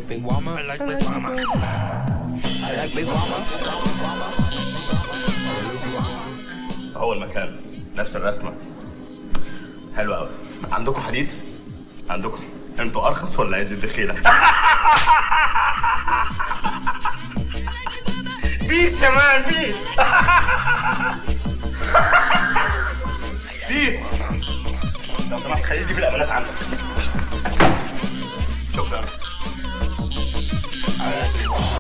big mama. I like big mama. I like big mama. هو المكان نفس الرسمه حلو قوي عندكم حديد عندكم انتوا ارخص ولا عايز الدخيله بيس يا مان بيس بيس لو سمحت خلي دي في الامانات عندك شكرا